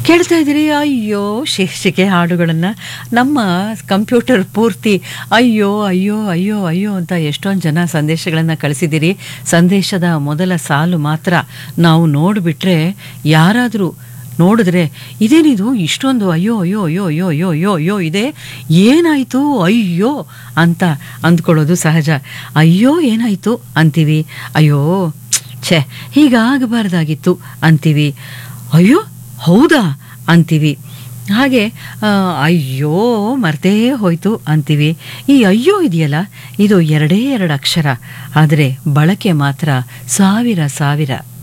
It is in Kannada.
ಕೇಳ್ತಾ ಇದ್ದೀರಿ ಅಯ್ಯೋ ಶೀರ್ಷಿಕೆ ಹಾಡುಗಳನ್ನು ನಮ್ಮ ಕಂಪ್ಯೂಟರ್ ಪೂರ್ತಿ ಅಯ್ಯೋ ಅಯ್ಯೋ ಅಯ್ಯೋ ಅಯ್ಯೋ ಅಂತ ಎಷ್ಟೊಂದು ಜನ ಸಂದೇಶಗಳನ್ನು ಕಳಿಸಿದ್ದೀರಿ ಸಂದೇಶದ ಮೊದಲ ಸಾಲು ಮಾತ್ರ ನಾವು ನೋಡಿಬಿಟ್ರೆ ಯಾರಾದರೂ ನೋಡಿದ್ರೆ ಇದೇನಿದು ಇಷ್ಟೊಂದು ಅಯ್ಯೋ ಅಯ್ಯೋ ಅಯ್ಯೋ ಅಯ್ಯೋ ಅಯ್ಯೋ ಅಯ್ಯೋ ಅಯ್ಯೋ ಇದೆ ಏನಾಯಿತು ಅಯ್ಯೋ ಅಂತ ಅಂದ್ಕೊಳ್ಳೋದು ಸಹಜ ಅಯ್ಯೋ ಏನಾಯಿತು ಅಂತೀವಿ ಅಯ್ಯೋ ಛೆ ಹೀಗಾಗಬಾರ್ದಾಗಿತ್ತು ಅಂತೀವಿ ಅಯ್ಯೋ ಹೌದಾ ಅಂತೀವಿ ಹಾಗೆ ಆ, ಅಯ್ಯೋ ಮರ್ತೇ ಹೋಯ್ತು ಅಂತೀವಿ ಈ ಅಯ್ಯೋ ಇದೆಯಲ್ಲ ಇದು ಎರಡೇ ಎರಡು ಅಕ್ಷರ ಆದರೆ ಬಳಕೆ ಮಾತ್ರ ಸಾವಿರ ಸಾವಿರ